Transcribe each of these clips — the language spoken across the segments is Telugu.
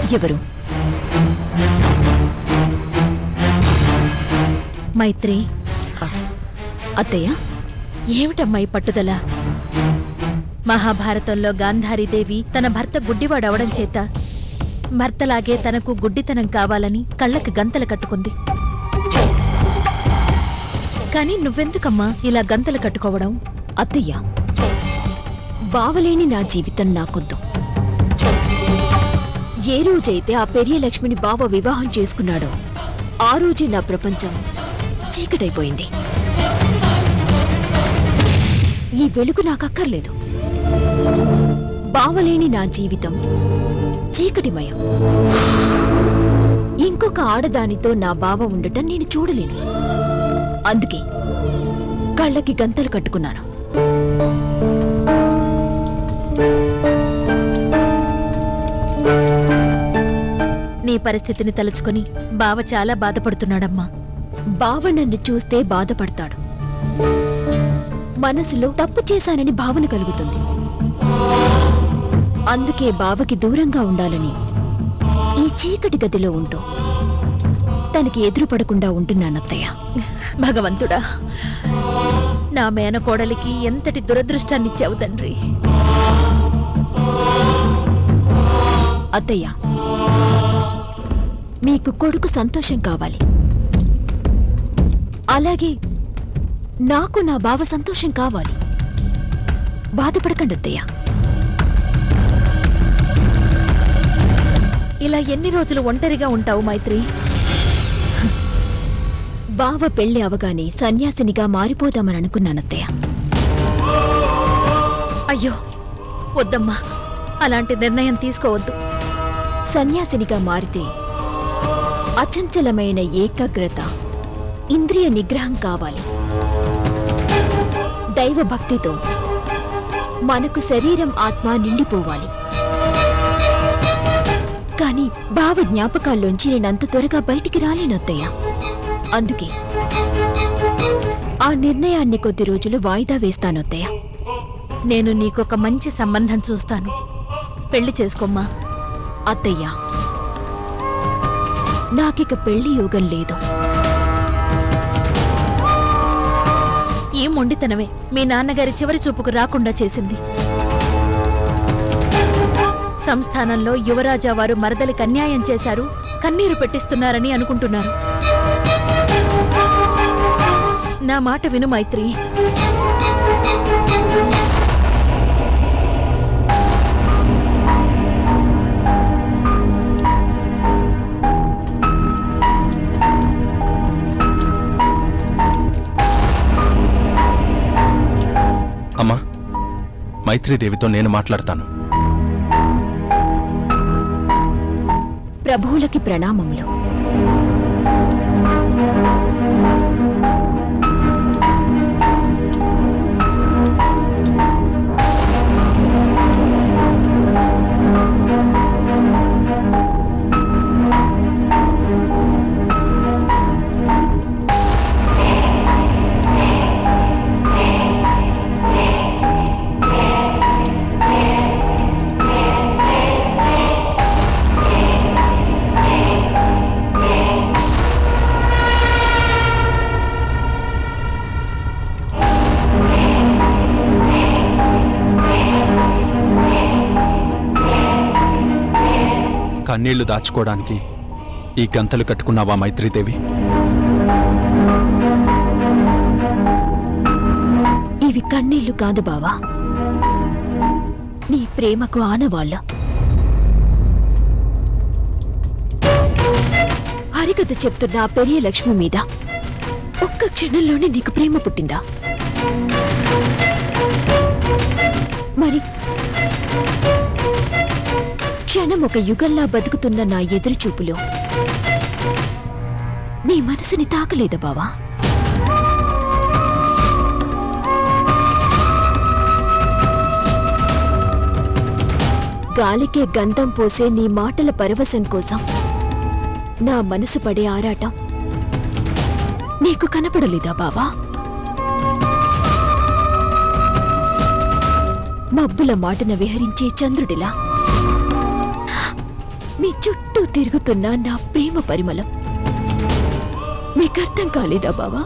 ఎవరు మైత్రి అత్తయ్య ఏమిటమ్మా ఈ పట్టుదల మహాభారతంలో గాంధారీదేవి తన భర్త గుడ్డివాడవడం చేత భర్తలాగే తనకు గుడ్డితనం కావాలని కళ్ళకి గంతలు కట్టుకుంది కానీ నువ్వెందుకమ్మా ఇలా గంతలు కట్టుకోవడం అత్తయ్య బావలేని నా జీవితం నాకొద్దు ఏ రోజైతే ఆ పెరియ లక్ష్మిని బావ వివాహం చేసుకున్నాడో ఆ రోజే నా ప్రపంచం చీకటైపోయింది ఈ వెలుగు నాకక్కర్లేదు బావలేని నా జీవితం చీకటిమయం ఇంకొక ఆడదానితో నా బావ ఉండటం నేను చూడలేను అందుకే కళ్ళకి గంతలు కట్టుకున్నాను నీ పరిస్థితిని తలుచుకొని బావ చాలా బాధపడుతున్నాడమ్మా బావ నన్ను చూస్తే బాధపడతాడు మనసులో తప్పు చేశానని భావన కలుగుతుంది అందుకే బావకి దూరంగా ఉండాలని ఈ చీకటి గదిలో ఉంటూ తనకి ఎదురుపడకుండా ఉంటున్నానత్తయ్య భగవంతుడా నా మేనకోడలికి ఎంతటి దురదృష్టాన్నిచ్చావు తండ్రి అత్తయ్య మీకు కొడుకు సంతోషం కావాలి అలాగే నాకు నా బావ సంతోషం కావాలి బాధపడకండి అత్తయ్య ఇలా ఎన్ని రోజులు ఒంటరిగా ఉంటావు మైత్రి బావ పెళ్లి అవగానే సన్యాసినిగా మారిపోదామని అనుకున్నానత్తయ్య అయ్యో వద్దమ్మా అలాంటి నిర్ణయం తీసుకోవద్దు సన్యాసినిగా మారితే అచంచలమైన ఏకాగ్రత ఇంద్రియ నిగ్రహం కావాలి దైవ భక్తితో మనకు శరీరం ఆత్మ నిండిపోవాలి కాని భావ జ్ఞాపకాల్లోంచి నేనంత త్వరగా బయటికి రాలేనత్తయ్య అందుకే ఆ నిర్ణయాన్ని కొద్ది రోజులు వాయిదా వేస్తానత్తయ్య నేను నీకొక మంచి సంబంధం చూస్తాను పెళ్లి చేసుకోమ్మా అత్తయ్య నాకిక పెళ్లి యోగం లేదు ఈ మొండితనమే మీ నాన్నగారి చివరి చూపుకు రాకుండా చేసింది సంస్థానంలో యువరాజా వారు మరదలికి అన్యాయం చేశారు కన్నీరు పెట్టిస్తున్నారని అనుకుంటున్నారు నా మాట విను మైత్రి అమ్మా మైత్రీదేవితో నేను మాట్లాడతాను ప్రభువులకి ప్రణామములు కన్నీళ్లు దాచుకోవడానికి ఈ గంతలు కట్టుకున్నావా మైత్రీదేవి ఇవి కన్నీళ్లు కాదు బావా నీ ప్రేమకు ఆనవాళ్ళ హరికథ చెప్తున్న ఆ పెరియ లక్ష్మి మీద ఒక్క క్షణంలోనే నీకు ప్రేమ పుట్టిందా మరి క్షణం ఒక యుగంలా బతుకుతున్న నా ఎదురుచూపులో నీ మనసుని తాకలేదా బావా గాలికే గంధం పోసే నీ మాటల పరవశం కోసం నా మనసు పడే ఆరాటం నీకు కనపడలేదా బావా మబ్బుల మాటన విహరించే చంద్రుడిలా మీ చుట్టూ తిరుగుతున్న నా ప్రేమ పరిమళం మీకు అర్థం కాలేదా బావా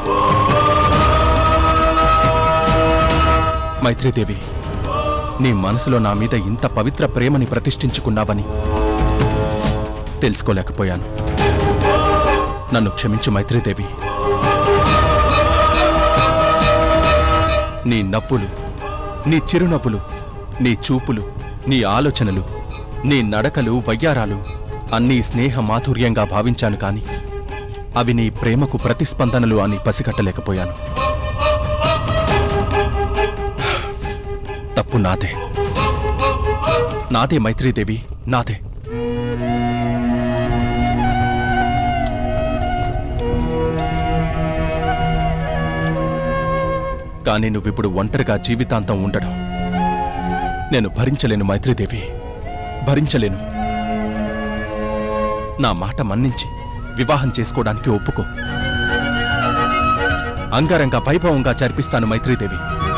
మైత్రీదేవి నీ మనసులో నా మీద ఇంత పవిత్ర ప్రేమని ప్రతిష్ఠించుకున్నావని తెలుసుకోలేకపోయాను నన్ను క్షమించు మైత్రీదేవి నీ నవ్వులు నీ చిరునవ్వులు నీ చూపులు నీ ఆలోచనలు నీ నడకలు వయ్యారాలు అన్నీ స్నేహ మాధుర్యంగా భావించాను కాని అవి నీ ప్రేమకు ప్రతిస్పందనలు అని పసిగట్టలేకపోయాను తప్పు నాదే నాదే మైత్రీదేవి నాదే కానీ నువ్విప్పుడు ఒంటరిగా జీవితాంతం ఉండడం నేను భరించలేను మైత్రీదేవి భరించలేను నా మాట మన్నించి వివాహం చేసుకోవడానికి ఒప్పుకో అంగరంగ వైభవంగా జరిపిస్తాను మైత్రీదేవి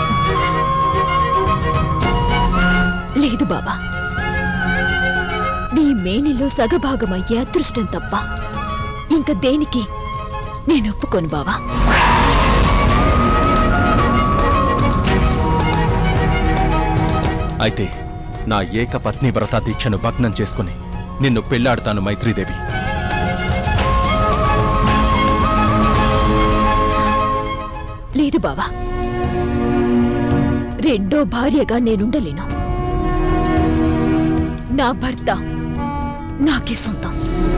లేదు బాబా నీ మేనిలో సగభాగమయ్యే అదృష్టం తప్ప ఇంక దేనికి నేను ఒప్పుకోను బావా అయితే నా ఏకపత్ని వ్రత దీక్షను భగ్నం చేసుకుని నిన్ను పెళ్లాడతాను మైత్రీదేవి లేదు బావా రెండో భార్యగా నేనుండలేను నా భర్త నాకే సొంతం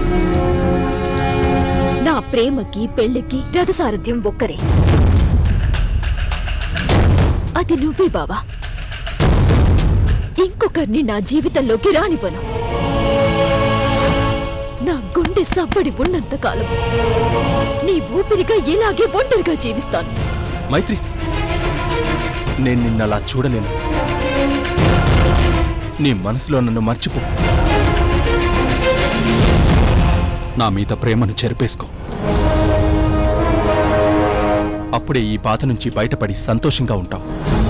నా ప్రేమకి పెళ్లికి రథసారథ్యం ఒక్కరే అది నువ్వే బావా ఇంకొకరిని నా జీవితంలోకి రానివ్వను నా గుండె సవ్వడి ఉన్నంత కాలం నీ ఊపిరిగా ఇలాగే ఒంటరిగా జీవిస్తాను మైత్రి నేను నిన్నలా చూడలేను నీ మనసులో నన్ను మర్చిపో నా మీద ప్రేమను చెరిపేసుకో అప్పుడే ఈ బాధ నుంచి బయటపడి సంతోషంగా ఉంటావు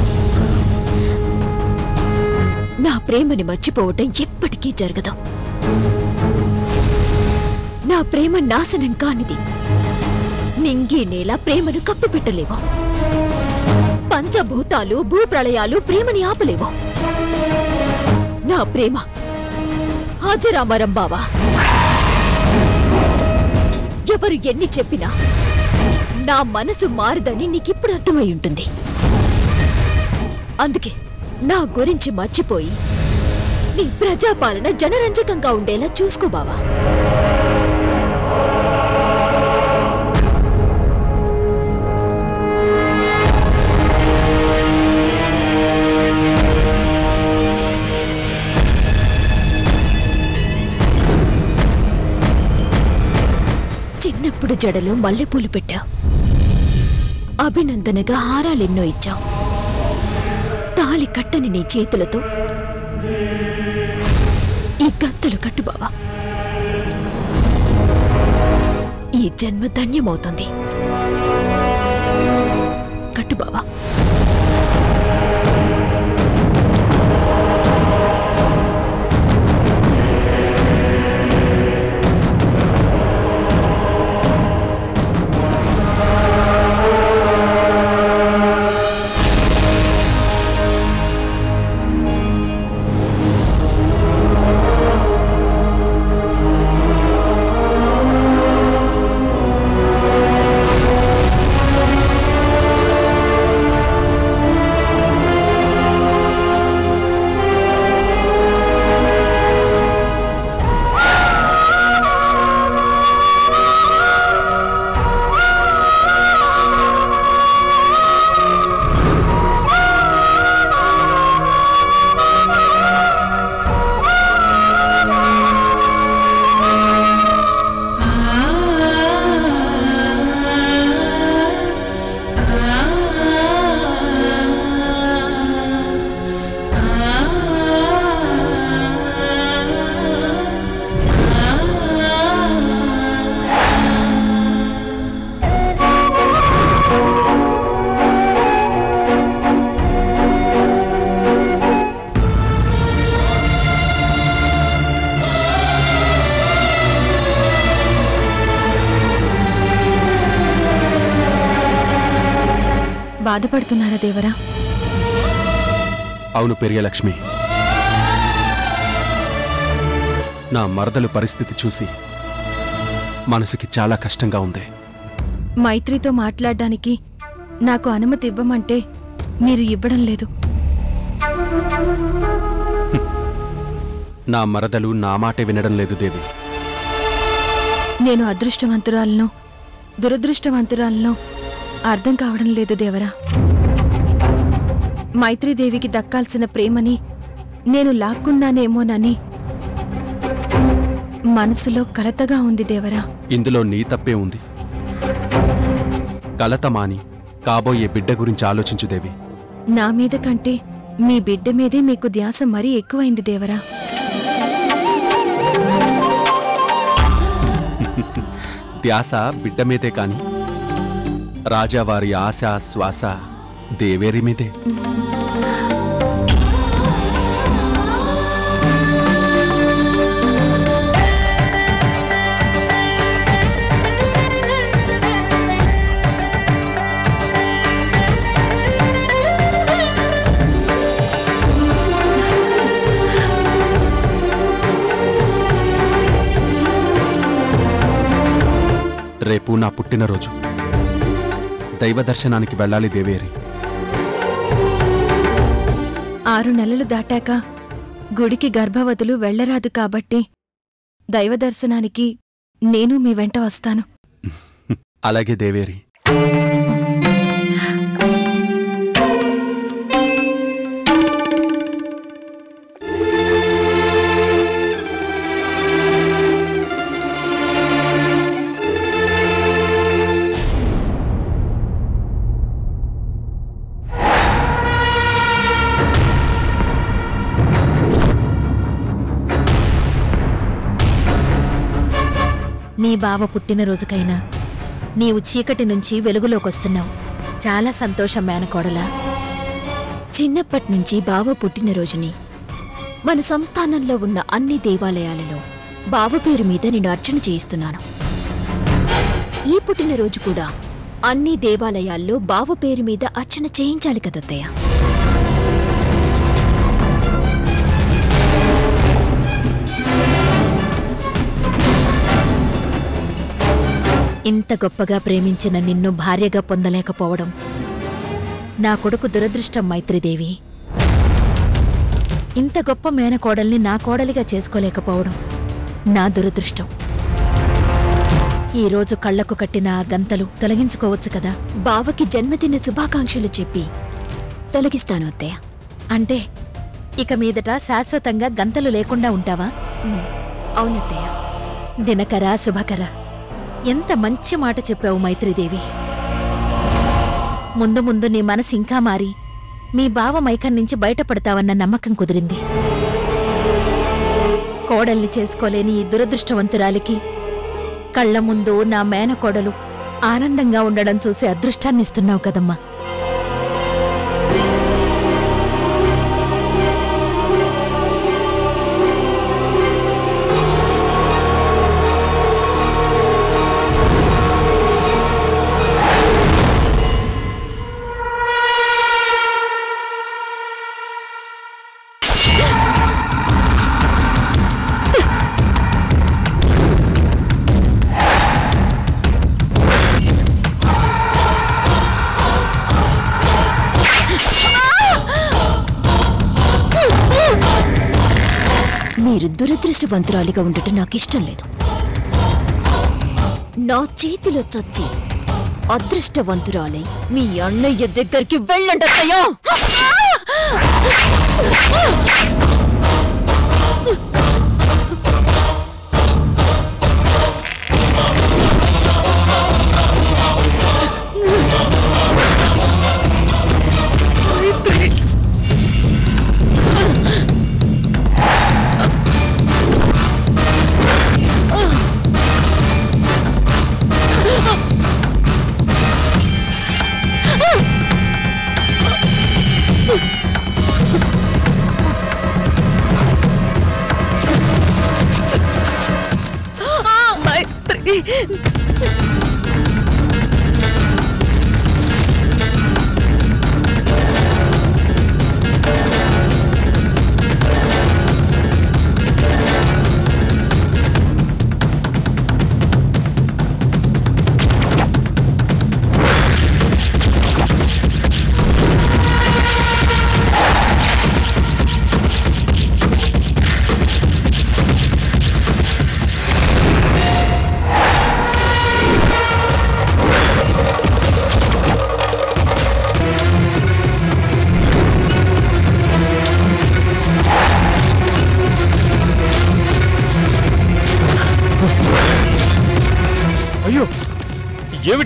నా ప్రేమని మర్చిపోవటం ఎప్పటికీ జరగదు నా ప్రేమ నాశనం కానిది నింగి నేల ప్రేమను కప్పిపెట్టలేవు పంచభూతాలు భూప్రళయాలు ప్రేమని ఆపలేవు నా ప్రేమ హాజరామరం బావా ఎవరు ఎన్ని చెప్పినా నా మనసు మారదని నీకిప్పుడు అర్థమై ఉంటుంది అందుకే నా గురించి మర్చిపోయి నీ ప్రజాపాలన జనరంజకంగా ఉండేలా చూసుకో బావా చిన్నప్పుడు జడలో మల్లెపూలు పెట్టావు అభినందనగా హారాలెన్నో ఇచ్చావు తాళి కట్టని నీ చేతులతో ఈ గంతలు కట్టు బావా ఈ జన్మ ధన్యమవుతుంది కట్టు బావా బాధపడుతున్నారా దేవరా అవును పెరియలక్ష్మి నా మరదలు పరిస్థితి చూసి మనసుకి చాలా కష్టంగా ఉంది మైత్రితో మాట్లాడడానికి నాకు అనుమతి ఇవ్వమంటే మీరు ఇవ్వడం లేదు నా మరదలు నా మాటే వినడం లేదు దేవి నేను అదృష్టవంతురాలను దురదృష్టవంతురాలను అర్థం కావడం లేదు దేవరా మైత్రీదేవికి దక్కాల్సిన ప్రేమని నేను లాక్కున్నానేమోనని మనసులో కలతగా ఉంది దేవరా ఇందులో నీ తప్పే ఉంది కలత మాని కాబోయే బిడ్డ గురించి ఆలోచించు దేవి నా మీద కంటే మీ బిడ్డ మీదే మీకు ధ్యాస మరీ ఎక్కువైంది దేవరా ధ్యాస బిడ్డ మీదే కాని రాజావారి ఆశ శ్వాస దేవేరి మీదే రేపు నా పుట్టినరోజు దైవ దర్శనానికి వెళ్ళాలి దేవేరి ఆరు నెలలు దాటాక గుడికి గర్భవతులు వెళ్ళరాదు కాబట్టి దైవ దర్శనానికి నేను మీ వెంట వస్తాను అలాగే దేవేరి నీ బావ పుట్టినరోజుకైనా నీవు చీకటి నుంచి వెలుగులోకొస్తున్నావు చాలా సంతోషం మేనకోడలా చిన్నప్పటి నుంచి బావ పుట్టినరోజుని మన సంస్థానంలో ఉన్న అన్ని దేవాలయాలలో బావ పేరు మీద నేను అర్చన చేయిస్తున్నాను ఈ పుట్టినరోజు కూడా అన్ని దేవాలయాల్లో బావ పేరు మీద అర్చన చేయించాలి కదత్తయ్య ఇంత గొప్పగా ప్రేమించిన నిన్ను భార్యగా పొందలేకపోవడం నా కొడుకు దురదృష్టం మైత్రిదేవి ఇంత గొప్ప మేనకోడల్ని నా కోడలిగా చేసుకోలేకపోవడం నా దురదృష్టం ఈరోజు కళ్లకు కట్టిన ఆ గంతలు తొలగించుకోవచ్చు కదా బావకి జన్మదిన శుభాకాంక్షలు చెప్పి తొలగిస్తాను అత్తయ్య అంటే ఇక మీదట శాశ్వతంగా గంతలు లేకుండా ఉంటావా ఉమ్, అవునత్తయ్య దినకర శుభకర ఎంత మంచి మాట చెప్పావు మైత్రిదేవి ముందు ముందు నీ మనసు ఇంకా మారి మీ బావ మైకం నుంచి బయటపడతావన్న నమ్మకం కుదిరింది కోడల్ని చేసుకోలేని ఈ దురదృష్టవంతురాలికి కళ్ళ ముందు నా మేనకోడలు ఆనందంగా ఉండడం చూసి అదృష్టాన్ని ఇస్తున్నావు కదమ్మా మీరు దురదృష్టవంతురాలిగా ఉండటం నాకు ఇష్టం లేదు నా చేతిలో చచ్చి అదృష్టవంతురాలై మీ అన్నయ్య దగ్గరికి వెళ్ళండి అత్తయ్య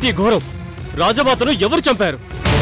ఏమిటి ఈ ఘోరం రాజమాతను ఎవరు చంపారు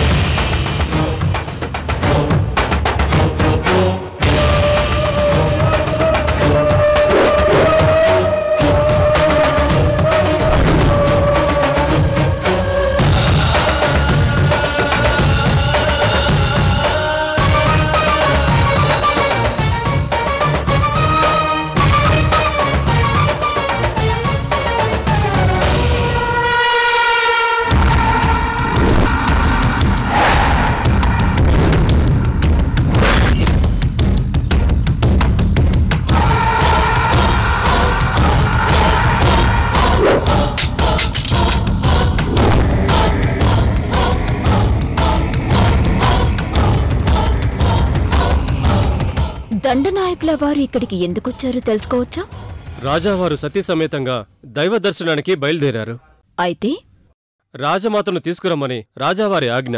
దండనాయకుల వారు ఇక్కడికి ఎందుకొచ్చారో తెలుసుకోవచ్చా రాజావారు సతీ సమేతంగా దైవ దర్శనానికి బయలుదేరారు అయితే రాజమాతను తీసుకురమ్మని రాజావారి ఆజ్ఞ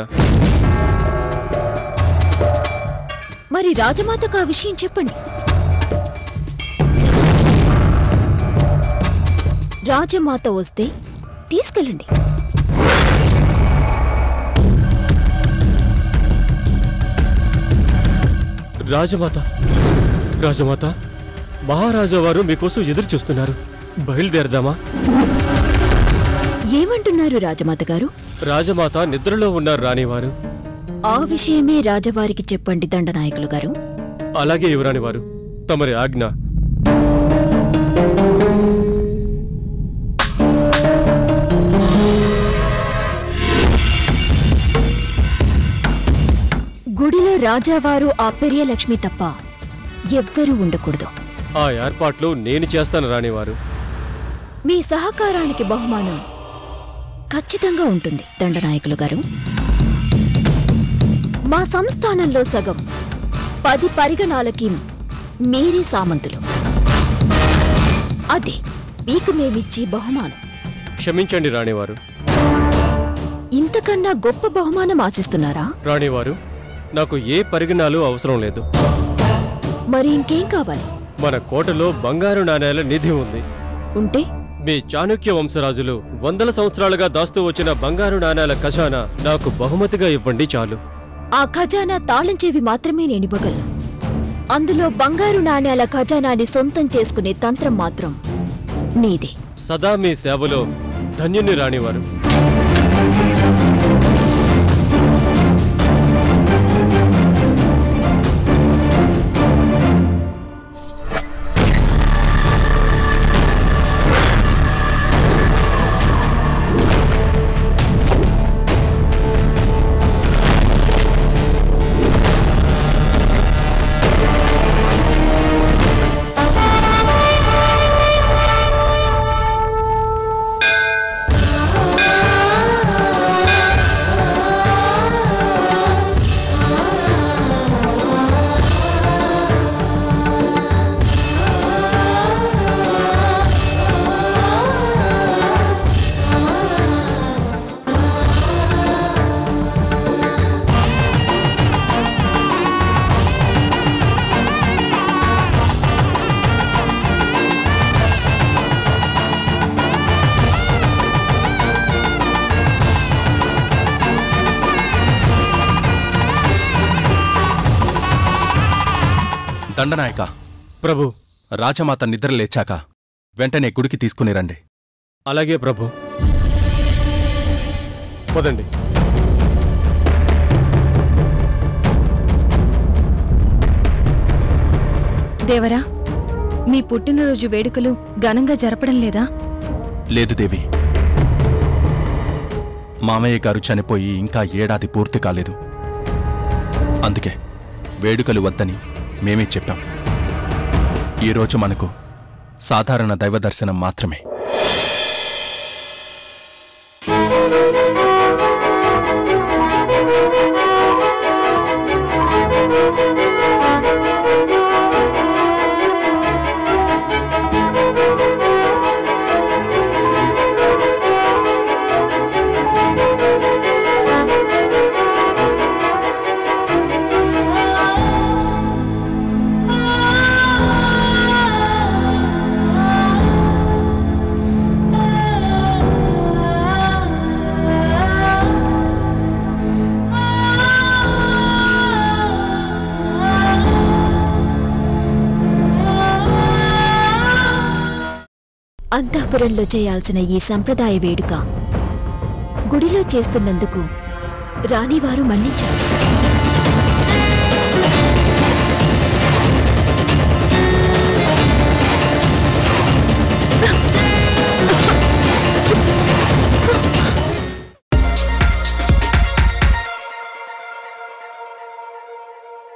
మరి రాజమాతకు ఆ విషయం చెప్పండి రాజమాత వస్తే తీసుకెళ్ళండి రాజమాత రాజమాత మహారాజా వారు మీకోసం ఎదురు చూస్తున్నారు బయలుదేరదామా ఏమంటున్నారు రాజమాత గారు రాజమాత నిద్రలో ఉన్నారు రానివారు ఆ విషయమే రాజవారికి చెప్పండి దండనాయకులు గారు అలాగే యువరాణి వారు తమరి ఆజ్ఞ గుడిలో రాజావారు ఆ పెరియలక్ష్మి తప్ప ఎవ్వరూ ఉండకూడదు ఆ ఏర్పాట్లు నేను చేస్తాను రానివారు మీ సహకారానికి బహుమానం ఖచ్చితంగా ఉంటుంది దండనాయకులు గారు మా సంస్థానంలో సగం పది పరిగణాలకి మీరే సామంతులు అదే మీకు మేమిచ్చి బహుమానం క్షమించండి రాణివారు ఇంతకన్నా గొప్ప బహుమానం ఆశిస్తున్నారా రాణివారు నాకు ఏ పరిగణాలు అవసరం లేదు మరి ఇంకేం కావాలి మన కోటలో బంగారు నాణేల నిధి ఉంది ఉంటే మీ చాణుక్య వంశరాజులు వందల సంవత్సరాలుగా దాస్తూ వచ్చిన బంగారు నాణేల ఖజానా నాకు బహుమతిగా ఇవ్వండి చాలు ఆ ఖజానా తాళం చెవి మాత్రమే నేను ఇవ్వగలను అందులో బంగారు నాణేల ఖజానాని సొంతం చేసుకునే తంత్రం మాత్రం నీదే సదా మీ సేవలో ధన్యుని రాణివారు దండనాయక ప్రభు రాజమాత నిద్ర లేచాక వెంటనే గుడికి తీసుకుని రండి అలాగే ప్రభు పదండి దేవరా మీ పుట్టినరోజు వేడుకలు ఘనంగా జరపడం లేదా లేదు దేవి మామయ్య గారు చనిపోయి ఇంకా ఏడాది పూర్తి కాలేదు అందుకే వేడుకలు వద్దని మేమే చెప్పాం ఈరోజు మనకు సాధారణ దైవ దర్శనం మాత్రమే అంతఃపురంలో చేయాల్సిన ఈ సంప్రదాయ వేడుక గుడిలో చేస్తున్నందుకు రాణివారు మన్నించారు